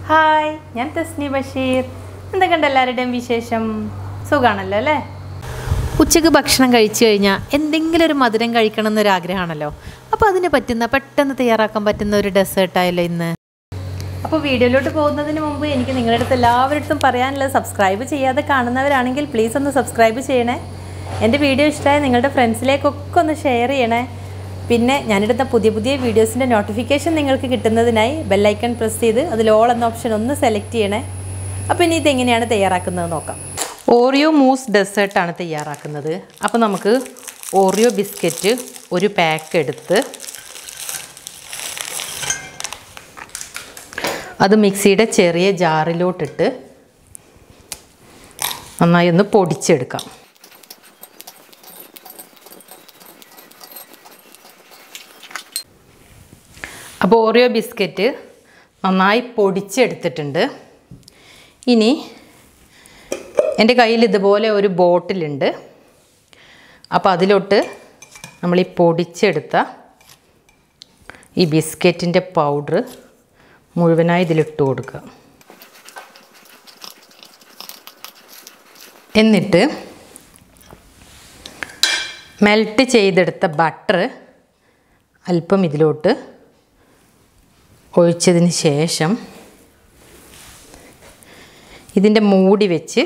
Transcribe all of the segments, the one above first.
hi ഞാൻ തസ്നി ബഷീർ എന്തൊക്കെയുണ്ട് എല്ലാവരുടെയും വിശേഷം സുഖമാണല്ലോ അല്ലേ ഉച്ചക്ക് ഭക്ഷണം കഴിച്ചു കഴിഞ്ഞാൽ എന്തെങ്കിലും ഒരു മധുരം കഴിക്കണം എന്നൊരു ആഗ്രഹമാണല്ലോ അപ്പോൾ അതിന് പറ്റുന്ന പെട്ടെന്ന് തയ്യാറാക്കാൻ പറ്റുന്ന ഒരു ഡെസേർട്ടായല്ലോ ഇന്ന് അപ്പോൾ വീഡിയോയിലോട്ട് പോകുന്നതിന് മുമ്പ് എനിക്ക് നിങ്ങളുടെ അടുത്ത് എല്ലാവരുടെ അടുത്തും പറയാനുള്ളത് സബ്സ്ക്രൈബ് ചെയ്യാതെ കാണുന്നവരാണെങ്കിൽ പ്ലീസ് ഒന്ന് സബ്സ്ക്രൈബ് ചെയ്യണേ എൻ്റെ വീഡിയോ ഇഷ്ടമായ നിങ്ങളുടെ ഫ്രണ്ട്സിലേക്കൊക്കെ ഒന്ന് ഷെയർ ചെയ്യണേ പിന്നെ ഞാനെടുത്ത പുതിയ പുതിയ വീഡിയോസിൻ്റെ നോട്ടിഫിക്കേഷൻ നിങ്ങൾക്ക് കിട്ടുന്നതിനായി ബെല്ലൈക്കൺ പ്രസ് ചെയ്ത് അതിൽ ഓൾ എന്ന ഓപ്ഷൻ ഒന്ന് സെലക്ട് ചെയ്യണേ അപ്പോൾ ഇനി ഇതെങ്ങനെയാണ് തയ്യാറാക്കുന്നത് നോക്കാം ഓറിയോ മൂസ് ഡെസേർട്ടാണ് തയ്യാറാക്കുന്നത് അപ്പോൾ നമുക്ക് ഓറിയോ ബിസ്ക്കറ്റ് ഒരു പാക്ക് എടുത്ത് അത് മിക്സിയുടെ ചെറിയ ജാറിലോട്ടിട്ട് നന്നായി ഒന്ന് പൊടിച്ചെടുക്കാം അപ്പോൾ ഓറിയോ ബിസ്ക്കറ്റ് നന്നായി പൊടിച്ചെടുത്തിട്ടുണ്ട് ഇനി എൻ്റെ കയ്യിൽ ഇതുപോലെ ഒരു ബോട്ടിലുണ്ട് അപ്പോൾ അതിലോട്ട് നമ്മൾ ഈ പൊടിച്ചെടുത്ത ഈ ബിസ്ക്കറ്റിൻ്റെ പൗഡർ മുഴുവനായി ഇതിലിട്ട് കൊടുക്കുക എന്നിട്ട് മെൽറ്റ് ചെയ്തെടുത്ത ബട്ടർ അല്പം ഇതിലോട്ട് ഒഴിച്ചതിന് ശേഷം ഇതിൻ്റെ മൂടി വെച്ച്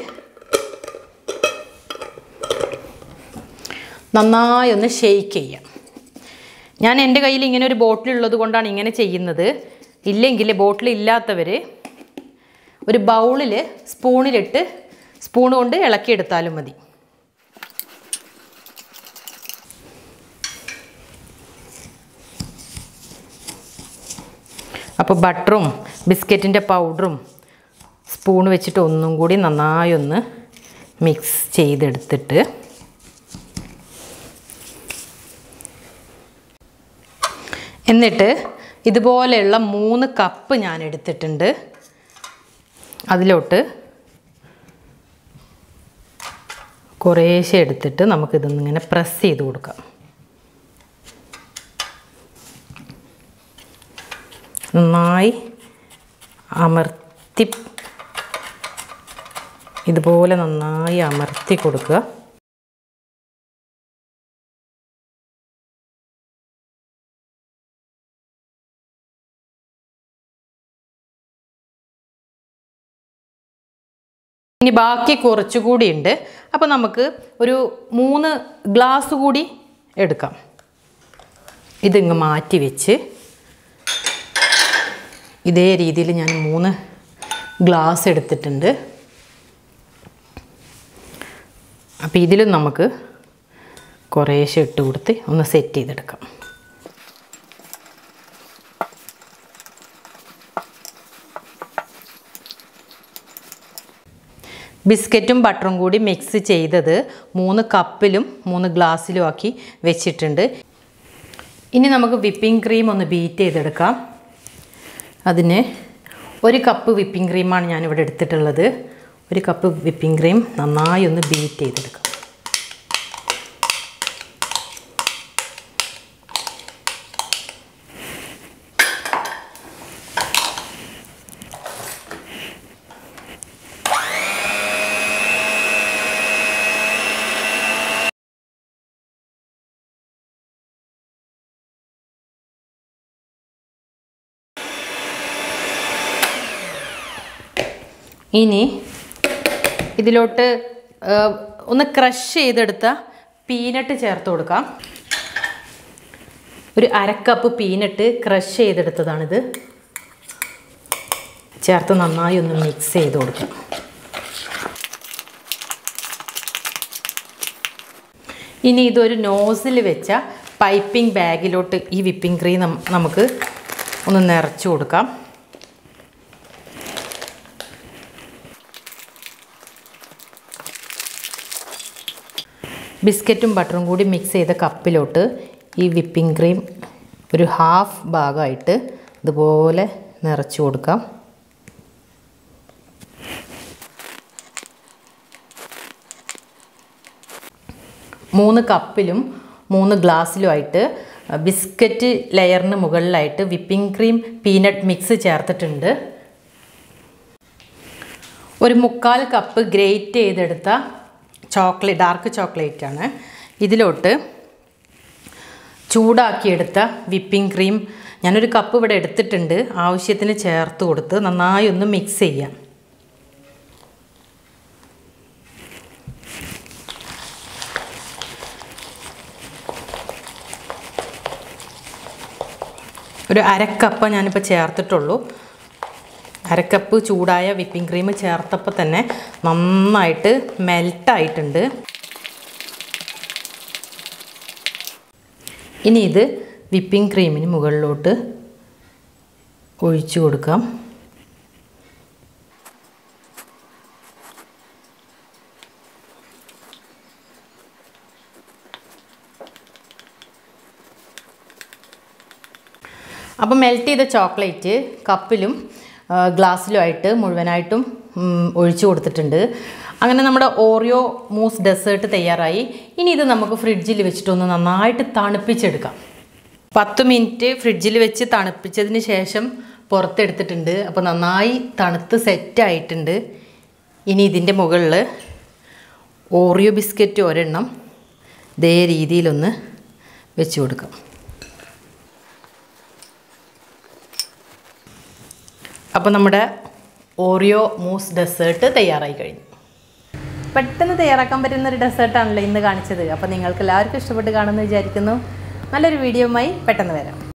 നന്നായി ഒന്ന് ഷെയ്ക്ക് ചെയ്യാം ഞാൻ എൻ്റെ കയ്യിൽ ഇങ്ങനെ ഒരു ബോട്ടിൽ ഉള്ളത് കൊണ്ടാണ് ഇങ്ങനെ ചെയ്യുന്നത് ഇല്ലെങ്കിൽ ബോട്ടിൽ ഇല്ലാത്തവർ ഒരു ബൗളിൽ സ്പൂണിലിട്ട് സ്പൂൺ കൊണ്ട് ഇളക്കിയെടുത്താലും മതി അപ്പോൾ ബട്ടറും ബിസ്ക്കറ്റിൻ്റെ പൗഡറും സ്പൂൺ വെച്ചിട്ട് ഒന്നും കൂടി നന്നായി ഒന്ന് മിക്സ് ചെയ്തെടുത്തിട്ട് എന്നിട്ട് ഇതുപോലെയുള്ള മൂന്ന് കപ്പ് ഞാൻ എടുത്തിട്ടുണ്ട് അതിലോട്ട് കുറേശ്ശെ എടുത്തിട്ട് നമുക്കിതൊന്നിങ്ങനെ പ്രസ് ചെയ്ത് കൊടുക്കാം നന്നായി അമർത്തി ഇതുപോലെ നന്നായി അമർത്തി കൊടുക്കുക ഇനി ബാക്കി കുറച്ചുകൂടി ഉണ്ട് അപ്പോൾ നമുക്ക് ഒരു മൂന്ന് ഗ്ലാസ് കൂടി എടുക്കാം ഇതിങ്ങ് മാറ്റി വെച്ച് ഇതേ രീതിയിൽ ഞാൻ മൂന്ന് ഗ്ലാസ് എടുത്തിട്ടുണ്ട് അപ്പോൾ ഇതിലും നമുക്ക് കുറേശ്ശെ ഇട്ട് കൊടുത്ത് ഒന്ന് സെറ്റ് ചെയ്തെടുക്കാം ബിസ്ക്കറ്റും ബട്ടറും കൂടി മിക്സ് ചെയ്തത് മൂന്ന് കപ്പിലും മൂന്ന് ഗ്ലാസ്സിലും ആക്കി വെച്ചിട്ടുണ്ട് ഇനി നമുക്ക് വിപ്പിംഗ് ക്രീം ഒന്ന് ബീറ്റ് ചെയ്തെടുക്കാം അതിന് ഒരു കപ്പ് വിപ്പിംഗ് ക്രീമാണ് ഞാനിവിടെ എടുത്തിട്ടുള്ളത് ഒരു കപ്പ് വിപ്പിംഗ് ക്രീം നന്നായി ഒന്ന് ബീറ്റ് ചെയ്തെടുക്കാം ഇനി ഇതിലോട്ട് ആ, ഒന്ന് ക്രഷ് ചെയ്തെടുത്ത പീനട്ട് ചേർത്ത് കൊടുക്കാം ഒരു അരക്കപ്പ് പീനട്ട് ക്രഷ് ചെയ്തെടുത്തതാണിത് ചേർത്ത് നന്നായി ഒന്ന് മിക്സ് ചെയ്ത് കൊടുക്കാം ഇനി ഇതൊരു നോസിൽ വെച്ച പൈപ്പിംഗ് ബാഗിലോട്ട് ഈ വിപ്പിംഗ് ക്രീം നം- നമുക്ക് ഒന്ന് നിറച്ച് കൊടുക്കാം ബിസ്ക്കറ്റും ബട്ടറും കൂടി മിക്സ് ചെയ്ത കപ്പിലോട്ട് ഈ വിപ്പിംഗ് ക്രീം ഒരു ഹാഫ് ഭാഗമായിട്ട് ഇതുപോലെ നിറച്ച് കൊടുക്കാം മൂന്ന് കപ്പിലും മൂന്ന് ഗ്ലാസ്സിലുമായിട്ട് ബിസ്ക്കറ്റ് ലെയറിന് മുകളിലായിട്ട് വിപ്പിംഗ് ക്രീം പീനട്ട് മിക്സ് ചേർത്തിട്ടുണ്ട് ഒരു മുക്കാൽ കപ്പ് ഗ്രേറ്റ് ചെയ്തെടുത്ത ചോക്ലേറ്റ് ഡാർക്ക് ചോക്ലേറ്റ് ആണ് ഇതിലോട്ട് ചൂടാക്കിയെടുത്ത വിപ്പിംഗ് ക്രീം ഞാനൊരു കപ്പ് ഇവിടെ എടുത്തിട്ടുണ്ട് ആവശ്യത്തിന് ചേർത്ത് കൊടുത്ത് നന്നായി ഒന്ന് മിക്സ് ചെയ്യാം ഒരു അരക്കപ്പ് ഞാനിപ്പോൾ ചേർത്തിട്ടുള്ളൂ അരക്കപ്പ് ചൂടായ വിപ്പിംഗ് ക്രീം ചേർത്തപ്പോൾ തന്നെ നന്നായിട്ട് മെൽട്ടായിട്ടുണ്ട് ഇനി ഇത് വിപ്പിംഗ് ക്രീമിന് മുകളിലോട്ട് ഒഴിച്ചു കൊടുക്കാം അപ്പോൾ മെൽറ്റ് ചെയ്ത ചോക്ലേറ്റ് കപ്പിലും ആ, ഗ്ലാസ്സിലുമായിട്ട് മുഴുവനായിട്ടും ഉം, ഒഴിച്ചു കൊടുത്തിട്ടുണ്ട് അങ്ങനെ നമ്മുടെ ഓറിയോ മൂസ് ഡെസേർട്ട് തയ്യാറായി ഇനി ഇത് നമുക്ക് ഫ്രിഡ്ജിൽ വെച്ചിട്ടൊന്ന് നന്നായിട്ട് തണുപ്പിച്ചെടുക്കാം പത്ത് മിനിറ്റ് ഫ്രിഡ്ജിൽ വെച്ച് തണുപ്പിച്ചതിന് ശേഷം പുറത്തെടുത്തിട്ടുണ്ട് അപ്പോൾ നന്നായി തണുത്ത് സെറ്റായിട്ടുണ്ട് ഇനി ഇതിൻ്റെ മുകളിൽ ഓറിയോ ബിസ്ക്കറ്റ് ഒരെണ്ണം ഇതേ രീതിയിലൊന്ന് വെച്ച് കൊടുക്കാം അപ്പോൾ നമ്മുടെ ഓറിയോ മൂസ് ഡെസേർട്ട് തയ്യാറായി കഴിഞ്ഞു പെട്ടെന്ന് തയ്യാറാക്കാൻ പറ്റുന്ന ഒരു ഡെസേർട്ടാണല്ലോ ഇന്ന് കാണിച്ചത് അപ്പോൾ നിങ്ങൾക്ക് എല്ലാവർക്കും ഇഷ്ടപ്പെട്ട് കാണുമെന്ന് വിചാരിക്കുന്നു നല്ലൊരു വീഡിയോയുമായി പെട്ടെന്ന് വരാം